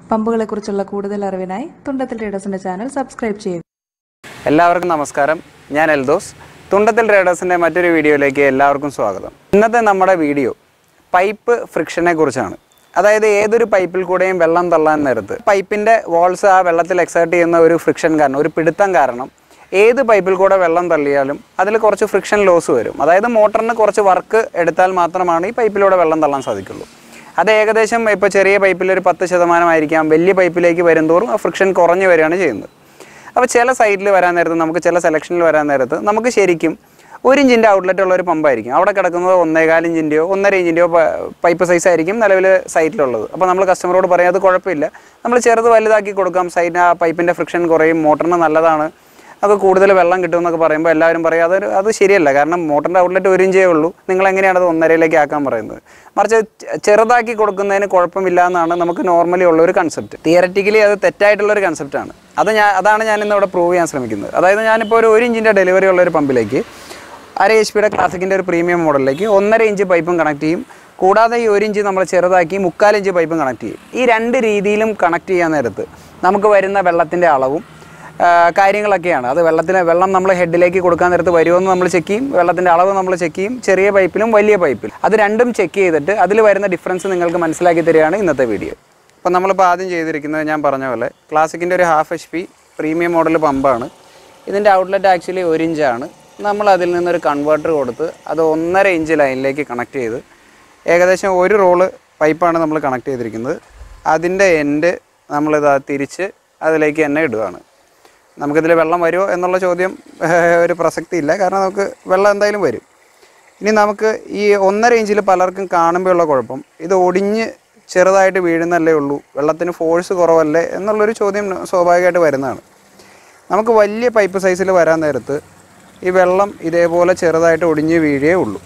പമ്പുകളെക്കുറിച്ചുള്ള കൂടുതൽ അറിവിനായി തുണ്ടത്തിൽ റേഡേഴ്സിന്റെ channel subscribe ചെയ്യുക എല്ലാവർക്കും നമസ്കാരം ഞാൻ എൽദോസ് തുണ്ടത്തിൽ റേഡേഴ്സിൻ്റെ മറ്റൊരു വീഡിയോയിലേക്ക് എല്ലാവർക്കും സ്വാഗതം ഇന്നത്തെ നമ്മുടെ വീഡിയോ പൈപ്പ് ഫ്രിക്ഷനെ കുറിച്ചാണ് അതായത് ഏതൊരു പൈപ്പിൽ കൂടെയും വെള്ളം തള്ളാൻ നേരത്ത് പൈപ്പിൻ്റെ വാൾസ് ആ വെള്ളത്തിൽ എക്സേർട്ട് ചെയ്യുന്ന ഒരു ഫ്രിക്ഷൻ കാരണം ഒരു പിടുത്തം കാരണം ഏത് പൈപ്പിൽ കൂടെ വെള്ളം തള്ളിയാലും അതിൽ കുറച്ച് ഫ്രിക്ഷൻ ലോസ് വരും അതായത് മോട്ടറിന് കുറച്ച് വർക്ക് എടുത്താൽ മാത്രമാണ് ഈ പൈപ്പിലൂടെ വെള്ളം തള്ളാൻ സാധിക്കുള്ളൂ അത് ഏകദേശം ഇപ്പോൾ ചെറിയ പൈപ്പിൽ ഒരു പത്ത് ശതമാനമായിരിക്കാം വലിയ പൈപ്പിലേക്ക് വരുന്തോറും ആ ഫ്രിക്ഷൻ കുറഞ്ഞു വരികയാണ് ചെയ്യുന്നത് അപ്പോൾ ചില സൈറ്റിൽ വരാൻ നേരത്ത് നമുക്ക് ചില സെലക്ഷനിൽ വരാൻ നേരത്ത് നമുക്ക് ശരിക്കും ഒരു ഇഞ്ചിൻ്റെ ഔട്ട്ലെറ്റ് ഉള്ള ഒരു പമ്പായിരിക്കും അവിടെ കിടക്കുന്നത് ഒന്നേകാൽ ഇഞ്ചിൻ്റെയോ ഒന്നര ഇഞ്ചിൻ്റെയോ പൈപ്പ് സൈസ് ആയിരിക്കും നിലവിൽ സൈറ്റിലുള്ളത് അപ്പോൾ നമ്മൾ കസ്റ്റമറോട് പറയും അത് കുഴപ്പമില്ല നമ്മൾ ചെറുത് വലുതാക്കി കൊടുക്കാം സൈറ്റിന് ആ പൈപ്പിൻ്റെ ഫ്രിക്ഷൻ കുറയും മോട്ടറിന് നല്ലതാണ് അത് കൂടുതൽ വെള്ളം കിട്ടുമെന്നൊക്കെ പറയുമ്പോൾ എല്ലാവരും പറയും അതൊരു അത് ശരിയല്ല കാരണം മോട്ടറിൻ്റെ ഔട്ട്ലെറ്റ് ഒരു ഇഞ്ചേ ഉള്ളൂ നിങ്ങൾ എങ്ങനെയാണ് അത് ഒന്നരയിലേക്ക് ആക്കാൻ പറയുന്നത് മറിച്ച് ചെ- ചെറുതാക്കി കൊടുക്കുന്നതിന് കുഴപ്പമില്ല എന്നാണ് നമുക്ക് നോർമലി ഉള്ള ഒരു കൺസെപ്റ്റ് തിയററ്റിക്കലി അത് തെറ്റായിട്ടുള്ള ഒരു കൺസെപ്റ്റാണ് അത് ഞാൻ അതാണ് ഞാൻ ഇന്ന് ഇവിടെ പ്രൂവ് ചെയ്യാൻ ശ്രമിക്കുന്നത് അതായത് ഞാനിപ്പോൾ ഒരു ഒരു ഇഞ്ചിൻ്റെ ഡെലിവറി ഉള്ള ഒരു പമ്പിലേക്ക് അര എച്ച് പിയുടെ ക്ലാസിക്കിൻ്റെ ഒരു പ്രീമിയം മോഡലിലേക്ക് ഒന്നര ഇഞ്ച് പൈപ്പും കണക്ട് ചെയ്യും കൂടാതെ ഈ ഒരു ഇഞ്ച് നമ്മൾ ചെറുതാക്കി മുക്കാൽ ഇഞ്ച് പൈപ്പും കണക്ട് ചെയ്യും ഈ രണ്ട് രീതിയിലും കണക്ട് ചെയ്യാൻ നേരത്ത് നമുക്ക് വരുന്ന വെള്ളത്തിൻ്റെ അളവും ആ, കാര്യങ്ങളൊക്കെയാണ് അത് വെള്ളത്തിന് വെള്ളം നമ്മൾ ഹെഡിലേക്ക് കൊടുക്കാൻ നേരത്ത് വരുമെന്ന് നമ്മൾ ചെക്ക് ചെയ്യും വെള്ളത്തിൻ്റെ അളവ് നമ്മൾ ചെക്ക് ചെയ്യും ചെറിയ പൈപ്പിലും വലിയ പൈപ്പിലും അത് രണ്ടും ചെക്ക് ചെയ്തിട്ട് അതിൽ വരുന്ന ഡിഫറൻസ് നിങ്ങൾക്ക് മനസ്സിലാക്കി തരികയാണ് ഇന്നത്തെ വീഡിയോ അപ്പോൾ നമ്മളിപ്പോൾ ആദ്യം ചെയ്തിരിക്കുന്നത് ഞാൻ പറഞ്ഞ പോലെ ക്ലാസിക്കിൻ്റെ ഒരു half H P premium model പമ്പാണ് ഇതിൻ്റെ ഔട്ട്ലെറ്റ് ആക്ച്വലി ഒരു ഇഞ്ചാണ് നമ്മൾ അതിൽ നിന്നൊരു കൺവേർട്ടർ കൊടുത്ത് അത് ഒന്നര ഇഞ്ച് ലൈനിലേക്ക് കണക്ട് ചെയ്ത് ഏകദേശം ഒരു റോള് പൈപ്പാണ് നമ്മൾ കണക്ട് ചെയ്തിരിക്കുന്നത് അതിൻ്റെ എൻഡ് നമ്മളിത് തിരിച്ച് അതിലേക്ക് തന്നെ ഇടുകയാണ് നമുക്കിതിൽ വെള്ളം വരുമോ എന്നുള്ള ചോദ്യം ഏഹ്, ഒരു പ്രസക്തി ഇല്ല കാരണം നമുക്ക് വെള്ളം എന്തായാലും വരും ഇനി നമുക്ക് ഈ ഒന്നര ഇഞ്ചിൽ പലർക്കും കാണുമ്പോഴുള്ള കുഴപ്പം ഇത് ഒടിഞ്ഞ് ചെറുതായിട്ട് വീഴുന്നല്ലേ ഉള്ളൂ വെള്ളത്തിന് ഫോഴ്സ് കുറവല്ലേ എന്നുള്ളൊരു ചോദ്യം സ്വാഭാവികമായിട്ട് വരുന്നതാണ് നമുക്ക് വലിയ പൈപ്പ് സൈസിൽ വരാൻ നേരത്ത് ഈ വെള്ളം ഇതേപോലെ ചെറുതായിട്ട് ഒടിഞ്ഞ് വീഴേ ഉള്ളൂ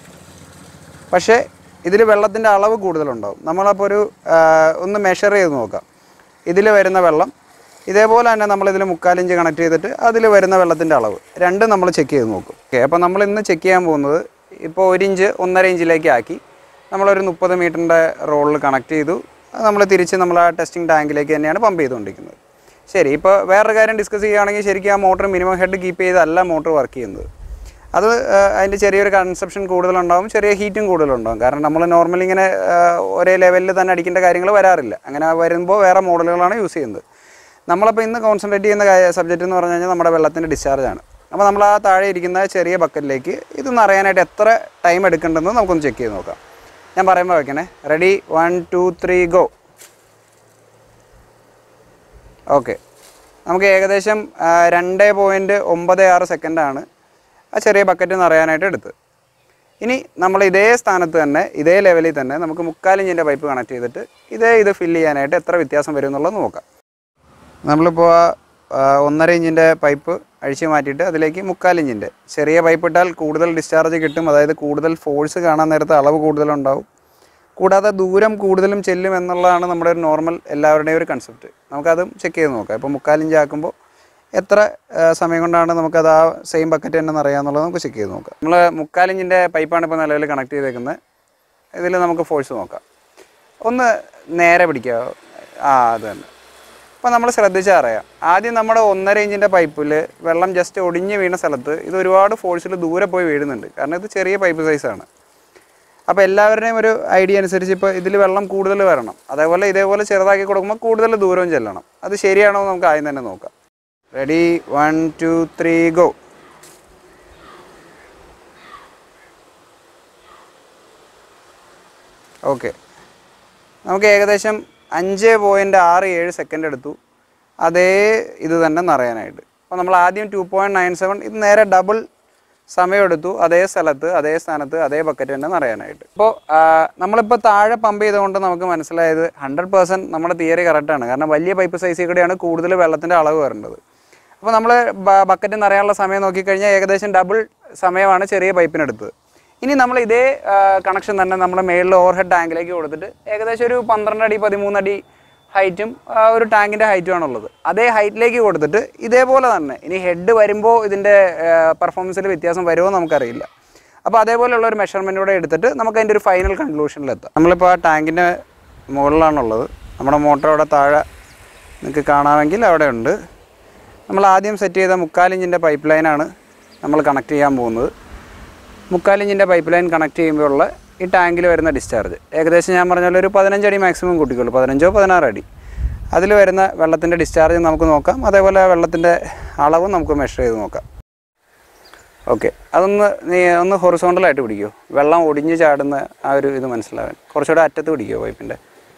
പക്ഷേ ഇതിൽ വെള്ളത്തിൻ്റെ അളവ് കൂടുതലുണ്ടാവും നമ്മളപ്പോൾ ഒരു ആ, ഒന്ന് മെഷർ ചെയ്ത് നോക്കാം ഇതിൽ വരുന്ന വെള്ളം ഇതേപോലെ തന്നെ നമ്മളിതിൽ മുക്കാലിഞ്ച് കണക്ട് ചെയ്തിട്ട് അതിൽ വരുന്ന വെള്ളത്തിൻ്റെ അളവ് രണ്ടും നമ്മൾ ചെക്ക് ചെയ്ത് നോക്കും ഓക്കെ അപ്പോൾ നമ്മൾ ഇന്ന് ചെക്ക് ചെയ്യാൻ പോകുന്നത് ഇപ്പോൾ ഒരു ഇഞ്ച് ഒന്നര ഇഞ്ചിലേക്ക് ആക്കി നമ്മളൊരു മുപ്പത് മീറ്ററിൻ്റെ റോളിൽ കണക്ട് ചെയ്തു നമ്മൾ തിരിച്ച് നമ്മൾ ആ ടെസ്റ്റിംഗ് ടാങ്കിലേക്ക് തന്നെയാണ് പമ്പ് ചെയ്തുകൊണ്ടിരിക്കുന്നത് ശരി ഇപ്പോൾ വേറൊരു കാര്യം ഡിസ്കസ് ചെയ്യുകയാണെങ്കിൽ ശരിക്കും ആ മോട്ടർ മിനിമം ഹെഡ് കീപ്പ് ചെയ്തല്ല മോട്ടർ വർക്ക് ചെയ്യുന്നത് അത് ആ, അതിൻ്റെ ചെറിയൊരു കൺസപ്ഷൻ കൂടുതലുണ്ടാവും ചെറിയ ഹീറ്റും കൂടുതലുണ്ടാവും കാരണം നമ്മൾ നോർമലി ഇങ്ങനെ ആ, ഒരേ ലെവലിൽ തന്നെ അടിക്കേണ്ട കാര്യങ്ങൾ വരാറില്ല അങ്ങനെ വരുമ്പോൾ വേറെ മോഡലുകളാണ് യൂസ് ചെയ്യുന്നത് നമ്മളപ്പോൾ ഇന്ന് കോൺസെൻട്രേറ്റ് ചെയ്യുന്ന സബ്ജക്റ്റ് എന്ന് പറഞ്ഞു കഴിഞ്ഞാൽ നമ്മുടെ വെള്ളത്തിൻ്റെ ഡിസ്ചാർജാണ് അപ്പോൾ നമ്മൾ ആ താഴെ ഇരിക്കുന്ന ചെറിയ ബക്കറ്റിലേക്ക് ഇത് നിറയാനായിട്ട് എത്ര ടൈം എടുക്കേണ്ടതെന്ന് നമുക്കൊന്ന് ചെക്ക് ചെയ്ത് നോക്കാം ഞാൻ പറയുമ്പോൾ വെക്കണേ ready one two three go okay നമുക്ക് ഏകദേശം ആ, രണ്ട് പോയിൻറ്റ് ഒമ്പത് ആറ് സെക്കൻഡാണ് ആ ചെറിയ ബക്കറ്റ് നിറയാനായിട്ട് എടുത്തത് ഇനി നമ്മൾ ഇതേ സ്ഥാനത്ത് തന്നെ ഇതേ ലെവലിൽ തന്നെ നമുക്ക് മുക്കാലിഞ്ചിൻ്റെ പൈപ്പ് കണക്ട് ചെയ്തിട്ട് ഇതേ ഇത് ഫില്ല് ചെയ്യാനായിട്ട് എത്ര വ്യത്യാസം വരും എന്നുള്ളത് നോക്കാം നമ്മളിപ്പോൾ ആ, ആ, ഒന്നര ഇഞ്ചിൻ്റെ പൈപ്പ് അഴിച്ചു മാറ്റിയിട്ട് അതിലേക്ക് മുക്കാലിഞ്ചിൻ്റെ ചെറിയ പൈപ്പ് ഇട്ടാൽ കൂടുതൽ ഡിസ്ചാർജ് കിട്ടും അതായത് കൂടുതൽ ഫോഴ്സ് കാണാൻ നേരത്തെ അളവ് കൂടുതലുണ്ടാവും കൂടാതെ ദൂരം കൂടുതലും ചെല്ലും എന്നുള്ളതാണ് നമ്മുടെ ഒരു നോർമൽ എല്ലാവരുടെയും ഒരു കൺസെപ്റ്റ് നമുക്കതും ചെക്ക് ചെയ്ത് നോക്കാം ഇപ്പോൾ മുക്കാലിഞ്ച് ആക്കുമ്പോൾ എത്ര ആ, സമയം കൊണ്ടാണ് നമുക്കത് ആ സെയിം ബക്കറ്റ് തന്നെ അറിയാമെന്നുള്ളത് നമുക്ക് ചെക്ക് ചെയ്ത് നോക്കാം നമ്മൾ മുക്കാലിഞ്ചിൻ്റെ പൈപ്പാണ് ഇപ്പോൾ നിലവിൽ കണക്ട് ചെയ്തേക്കുന്നത് ഇതിൽ നമുക്ക് ഫോഴ്സ് നോക്കാം ഒന്ന് നേരെ പിടിക്കുക ആ അത് തന്നെ അപ്പോൾ നമ്മൾ ശ്രദ്ധിച്ചാൽ അറിയാം ആദ്യം നമ്മുടെ ഒന്നര ഇഞ്ചിൻ്റെ പൈപ്പിൽ വെള്ളം ജസ്റ്റ് ഒടിഞ്ഞ് വീണ സ്ഥലത്ത് ഇത് ഒരുപാട് ഫോഴ്സിൽ ദൂരെ പോയി വീഴുന്നുണ്ട് കാരണം ഇത് ചെറിയ പൈപ്പ് സൈസാണ് അപ്പോൾ എല്ലാവരുടെയും ഒരു ഐഡിയ അനുസരിച്ച് ഇപ്പോൾ ഇതിൽ വെള്ളം കൂടുതൽ വരണം അതേപോലെ ഇതേപോലെ ചെറുതാക്കി കൊടുക്കുമ്പോൾ കൂടുതൽ ദൂരവും ചെല്ലണം അത് ശരിയാണോ എന്ന് നമുക്ക് ആദ്യം തന്നെ നോക്കാം ready one two three go okay നമുക്ക് ഏകദേശം അഞ്ച് പോയിൻറ്റ് ആറ് ഏഴ് സെക്കൻഡ് എടുത്തു അതേ ഇത് തന്നെ നിറയാനായിട്ട് അപ്പോൾ നമ്മൾ ആദ്യം ടു പോയിൻറ്റ് നയൻ സെവൻ ഇത് നേരെ ഡബിൾ സമയമെടുത്തു അതേ സ്ഥലത്ത് അതേ സ്ഥാനത്ത് അതേ ബക്കറ്റ് തന്നെ നിറയാനായിട്ട് അപ്പോൾ നമ്മളിപ്പോൾ താഴെ പമ്പ് ചെയ്തുകൊണ്ട് നമുക്ക് മനസ്സിലായത് ഹൺഡ്രഡ് പേഴ്സൻറ്റ് നമ്മുടെ തിയറി കറക്റ്റാണ് കാരണം വലിയ പൈപ്പ് സൈസിൽ കൂടെയാണ് കൂടുതൽ വെള്ളത്തിൻ്റെ അളവ് വരേണ്ടത് അപ്പോൾ നമ്മൾ ബക്കറ്റ് നിറയാനുള്ള സമയം നോക്കിക്കഴിഞ്ഞാൽ ഏകദേശം ഡബിൾ സമയമാണ് ചെറിയ പൈപ്പിനെടുത്തത് ഇനി നമ്മൾ ഇതേ കണക്ഷൻ തന്നെ നമ്മുടെ മേളിൽ ഓവർ ഹെഡ് ടാങ്കിലേക്ക് കൊടുത്തിട്ട് ഏകദേശം ഒരു പന്ത്രണ്ട് അടി പതിമൂന്ന് അടി ഹൈറ്റും ഒരു ടാങ്കിൻ്റെ ഹൈറ്റും ഉള്ളത് അതേ ഹൈറ്റിലേക്ക് കൊടുത്തിട്ട് ഇതേപോലെ തന്നെ ഇനി ഹെഡ് വരുമ്പോൾ ഇതിൻ്റെ പെർഫോമൻസിൽ വ്യത്യാസം വരുമോ നമുക്കറിയില്ല അപ്പോൾ അതേപോലെയുള്ള ഒരു മെഷർമെൻറ്റ് കൂടെ എടുത്തിട്ട് നമുക്ക് അതിൻ്റെ ഒരു ഫൈനൽ കൺക്ലൂഷനിലെത്താം നമ്മളിപ്പോൾ ആ ടാങ്കിൻ്റെ മുകളിലാണുള്ളത് നമ്മുടെ മോട്ടർ അവിടെ താഴെ നിങ്ങൾക്ക് കാണാമെങ്കിൽ അവിടെ ഉണ്ട് നമ്മൾ ആദ്യം സെറ്റ് ചെയ്ത മുക്കാലിഞ്ചിൻ്റെ പൈപ്പ് ലൈനാണ് നമ്മൾ കണക്ട് ചെയ്യാൻ പോകുന്നത് മുക്കാലിഞ്ചിൻ്റെ പൈപ്പ് ലൈൻ കണക്ട് ചെയ്യുമ്പോഴുള്ള ഈ ടാങ്കിൽ വരുന്ന ഡിസ്ചാർജ് ഏകദേശം ഞാൻ പറഞ്ഞ പോലെ ഒരു പതിനഞ്ചടി മാക്സിമം കൂട്ടിക്കുള്ളൂ പതിനഞ്ചോ പതിനാറ് അടി അതിൽ വരുന്ന വെള്ളത്തിൻ്റെ ഡിസ്ചാർജ് നമുക്ക് നോക്കാം അതേപോലെ വെള്ളത്തിൻ്റെ അളവും നമുക്ക് മെഷർ ചെയ്ത് നോക്കാം ഓക്കെ അതൊന്ന് നീ ഒന്ന് ഹൊറിസോണ്ടലായിട്ട് പിടിക്കുമോ വെള്ളം ഒടിഞ്ഞ് ചാടുന്ന ആ ഒരു ഇത് മനസ്സിലാവാൻ കുറച്ചുകൂടെ അറ്റത്ത് പിടിക്കുമോ പൈപ്പിൻ്റെ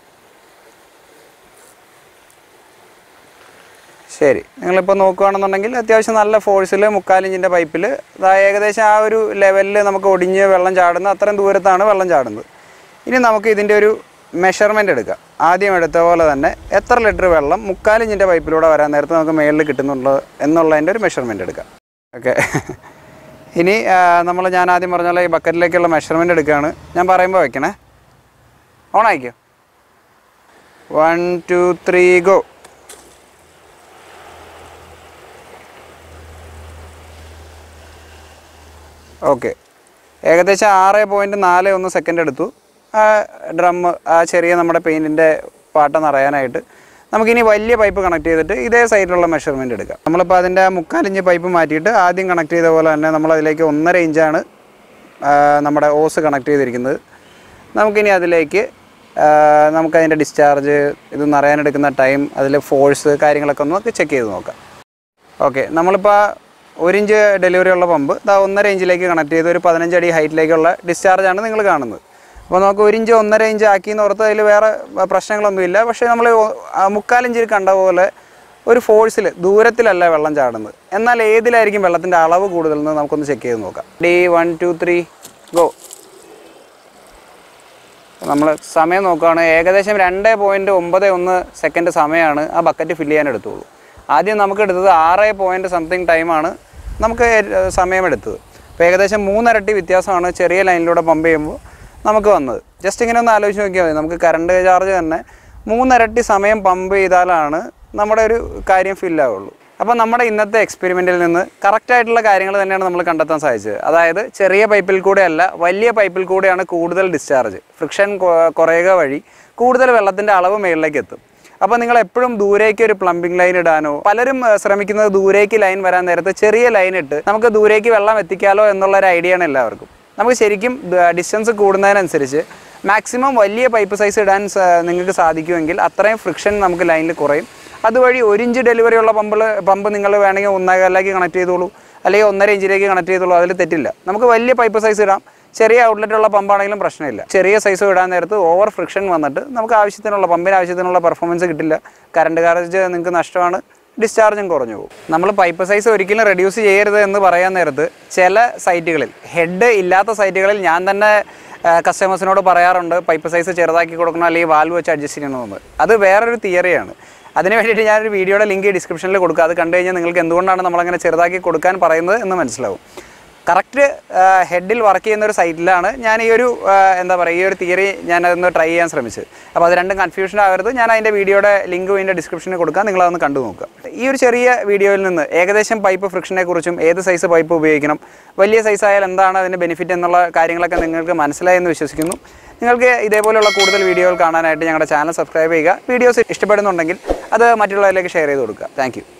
ശരി നിങ്ങളിപ്പോൾ നോക്കുകയാണെന്നുണ്ടെങ്കിൽ അത്യാവശ്യം നല്ല ഫോഴ്സിൽ മുക്കാലിഞ്ചിൻ്റെ പൈപ്പിൽ ഏകദേശം ആ ഒരു ലെവലിൽ നമുക്ക് ഒടിഞ്ഞ് വെള്ളം ചാടുന്ന അത്രയും ദൂരത്താണ് വെള്ളം ചാടുന്നത് ഇനി നമുക്ക് ഇതിൻ്റെ ഒരു മെഷർമെൻ്റ് എടുക്കാം ആദ്യം എടുത്ത പോലെ തന്നെ എത്ര ലിറ്റർ വെള്ളം മുക്കാലിഞ്ചിൻ്റെ പൈപ്പിലൂടെ വരാൻ നേരത്ത് നമുക്ക് മേളിൽ കിട്ടുന്നുള്ളത് എന്നുള്ളതിൻ്റെ ഒരു മെഷർമെൻ്റ് എടുക്കാം ഓക്കെ ഇനി നമ്മൾ ഞാൻ ആദ്യം പറഞ്ഞ പോലെ ഈ ബക്കറ്റിലേക്കുള്ള മെഷർമെൻ്റ് എടുക്കുകയാണ് ഞാൻ പറയുമ്പോൾ വെക്കണേ ഓൺ ആയിക്കോ one two three go okay ഏകദേശം ആറ് പോയിൻറ്റ് നാല് ഒന്ന് സെക്കൻഡ് എടുത്തു ആ ഡ്രം ആ ചെറിയ നമ്മുടെ പെയിൻറ്റിൻ്റെ പാട്ട നിറയാനായിട്ട് നമുക്കിനി വലിയ പൈപ്പ് കണക്ട് ചെയ്തിട്ട് ഇതേ സൈഡിലുള്ള മെഷർമെൻറ്റ് എടുക്കാം നമ്മളിപ്പോൾ അതിൻ്റെ ആ മുക്കാലിഞ്ച് പൈപ്പ് മാറ്റിയിട്ട് ആദ്യം കണക്ട് ചെയ്ത പോലെ തന്നെ നമ്മളതിലേക്ക് ഒന്നര ഇഞ്ചാണ് ആ, നമ്മുടെ ഓസ് കണക്ട് ചെയ്തിരിക്കുന്നത് നമുക്കിനി അതിലേക്ക് ആ, നമുക്കതിൻ്റെ ഡിസ്ചാർജ് ഇത് നിറയാനെടുക്കുന്ന ടൈം അതിൽ ഫോഴ്സ് കാര്യങ്ങളൊക്കെ ഒന്ന് നമുക്ക് ചെക്ക് ചെയ്ത് നോക്കാം ഓക്കെ നമ്മളിപ്പോൾ ഒരു ഇഞ്ച് ഡെലിവറി ഉള്ള പമ്പ് ഇതാ ഒന്നര ഇഞ്ചിലേക്ക് കണക്ട് ചെയ്ത് ഒരു പതിനഞ്ച് അടി ഹൈറ്റിലേക്കുള്ള ഡിസ്ചാർജാണ് നിങ്ങൾ കാണുന്നത് അപ്പോൾ നമുക്ക് ഒരു ഇഞ്ച് ഒന്നര ഇഞ്ച് ആക്കി എന്ന് ഓർത്ത് അതിൽ വേറെ പ്രശ്നങ്ങളൊന്നുമില്ല പക്ഷേ നമ്മൾ മുക്കാലിഞ്ചിൽ കണ്ട പോലെ ഒരു ഫോഴ്സിൽ ദൂരത്തിലല്ല വെള്ളം ചാടുന്നത് എന്നാൽ ഏതിലായിരിക്കും വെള്ളത്തിൻ്റെ അളവ് കൂടുതലെന്ന് നമുക്കൊന്ന് ചെക്ക് ചെയ്ത് നോക്കാം ഡി വൺ ടു ത്രീ ഗോ നമ്മൾ സമയം നോക്കുകയാണ് ഏകദേശം രണ്ട് പോയിൻറ്റ് ഒമ്പത് ഒന്ന് സെക്കൻഡ് സമയമാണ് ആ ബക്കറ്റ് ഫില്ല് ചെയ്യാൻ എടുത്തുള്ളൂ ആദ്യം നമുക്ക് എടുത്തത് ആറ് പോയിൻറ്റ് സംതിങ് ടൈമാണ് നമുക്ക് ഏ- സമയമെടുത്തത് അപ്പോൾ ഏകദേശം മൂന്നരട്ടി വ്യത്യാസമാണ് ചെറിയ ലൈനിലൂടെ പമ്പ് ചെയ്യുമ്പോൾ നമുക്ക് വന്നത് ജസ്റ്റ് ഇങ്ങനെ ഒന്ന് ആലോചിച്ച് നോക്കിയാൽ മതി നമുക്ക് കറണ്ട് ചാർജ് തന്നെ മൂന്നരട്ടി സമയം പമ്പ് ചെയ്താലാണ് നമ്മുടെ ഒരു കാര്യം ഫില്ലാവുള്ളൂ അപ്പോൾ നമ്മുടെ ഇന്നത്തെ എക്സ്പെരിമെൻറ്റിൽ നിന്ന് കറക്റ്റായിട്ടുള്ള കാര്യങ്ങൾ തന്നെയാണ് നമ്മൾ കണ്ടെത്താൻ സാധിച്ചത് അതായത് ചെറിയ പൈപ്പിൽ കൂടെയല്ല വലിയ പൈപ്പിൽ കൂടെയാണ് കൂടുതൽ ഡിസ്ചാർജ് ഫ്രിക്ഷൻ കുറയുക വഴി കൂടുതൽ വെള്ളത്തിൻ്റെ അളവ് മുകളിലേക്ക് എത്തും അപ്പോൾ നിങ്ങൾ എപ്പോഴും ദൂരേക്ക് ഒരു പ്ലംബിംഗ് ലൈൻ ഇടാനോ പലരും ഏഹ്, ശ്രമിക്കുന്നത് ദൂരേക്ക് ലൈൻ വരാൻ നേരത്ത് ചെറിയ ലൈൻ ഇട്ട് നമുക്ക് ദൂരേക്ക് വെള്ളം എത്തിക്കാലോ എന്നുള്ള ഒരു ഐഡിയ ആണ് എല്ലാവർക്കും നമുക്ക് ശരിക്കും ഡിസ്റ്റൻസ് കൂടുന്നതിനനുസരിച്ച് മാക്സിമം വലിയ പൈപ്പ് സൈസ് ഇടാൻ സ- നിങ്ങൾക്ക് സാധിക്കുമെങ്കിൽ അത്രയും ഫ്രിക്ഷൻ നമുക്ക് ലൈനിൽ കുറയും അതുവഴി ഒരു ഇഞ്ച് ഡെലിവറി ഉള്ള പമ്പിൽ പമ്പ് നിങ്ങൾ വേണമെങ്കിൽ ഒന്നേകാലിലേക്ക് കണക്ട് ചെയ്തോളൂ അല്ലെങ്കിൽ ഒന്നര ഇഞ്ചിലേക്ക് കണക്ട് ചെയ്തോളൂ അതിൽ തെറ്റില്ല നമുക്ക് വലിയ പൈപ്പ് സൈസ് ഇടാം ചെറിയ ഔട്ട്ലെറ്റ് ഉള്ള പമ്പാണെങ്കിലും പ്രശ്നമില്ല ചെറിയ സൈസ് ഇടാൻ നേരത്ത് ഓവർ ഫ്രിക്ഷൻ വന്നിട്ട് നമുക്ക് ആവശ്യത്തിനുള്ള പമ്പിന് ആവശ്യത്തിനുള്ള പെർഫോമൻസ് കിട്ടില്ല കറണ്ട് ചാർജ് നിങ്ങൾക്ക് നഷ്ടമാണ് ഡിസ്ചാർജും കുറഞ്ഞു പോകും നമ്മൾ പൈപ്പ് സൈസ് ഒരിക്കലും റെഡ്യൂസ് ചെയ്യരുത് എന്ന് പറയാൻ നേരത്ത് ചില സൈറ്റുകളിൽ ഹെഡ് ഇല്ലാത്ത സൈറ്റുകളിൽ ഞാൻ തന്നെ കസ്റ്റമേഴ്സിനോട് പറയാറുണ്ട് പൈപ്പ് സൈസ് ചെറുതാക്കി കൊടുക്കണം അല്ലെങ്കിൽ വാൽവ് വെച്ച് അഡ്ജസ്റ്റ് ചെയ്യണമെന്ന് അത് വേറൊരു തിയറിയാണ് അതിന് വേണ്ടിയിട്ട് ഞാനൊരു വീഡിയോയുടെ ലിങ്ക് ഡിസ്ക്രിപ്ഷനിൽ കൊടുക്കുക അത് കണ്ടു കഴിഞ്ഞാൽ നിങ്ങൾക്ക് എന്തുകൊണ്ടാണ് നമ്മളങ്ങനെ ചെറുതാക്കി കൊടുക്കാൻ പറയുന്നത് എന്ന് മനസ്സിലാവും കറക്റ്റ് ഹെഡിൽ വർക്ക് ചെയ്യുന്ന ഒരു സൈറ്റിലാണ് ഞാൻ ഈ ഒരു ആ, എന്താ പറയുക ഈ ഒരു തിയറി ഞാൻ അതൊന്ന് ട്രൈ ചെയ്യാൻ ശ്രമിച്ചത് അപ്പോൾ അത് രണ്ടും കൺഫ്യൂഷൻ ആകരുത് ഞാൻ അതിൻ്റെ വീഡിയോയുടെ ലിങ്ക് ഇതിൻ്റെ ഡിസ്ക്രിപ്ഷനിൽ കൊടുക്കാം നിങ്ങൾ അതൊന്ന് കണ്ടു നോക്കുക ഈ ഒരു ചെറിയ വീഡിയോയിൽ നിന്ന് ഏകദേശം പൈപ്പ് ഫ്രിക്ഷനെ കുറിച്ചും ഏത് സൈസ് പൈപ്പ് ഉപയോഗിക്കണം വലിയ സൈസ് ആയാൽ എന്താണ് അതിൻ്റെ ബെനിഫിറ്റ് എന്നുള്ള കാര്യങ്ങളൊക്കെ നിങ്ങൾക്ക് മനസ്സിലായെന്ന് വിശ്വസിക്കുന്നു നിങ്ങൾക്ക് ഇതേപോലെയുള്ള കൂടുതൽ വീഡിയോകൾ കാണാനായിട്ട് ഞങ്ങളുടെ ചാനൽ സബ്സ്ക്രൈബ് ചെയ്യുക വീഡിയോസ് ഇഷ്ടപ്പെടുന്നുണ്ടെങ്കിൽ അത് മറ്റുള്ളവരിലേക്ക് ഷെയർ ചെയ്ത് കൊടുക്കുക താങ്ക്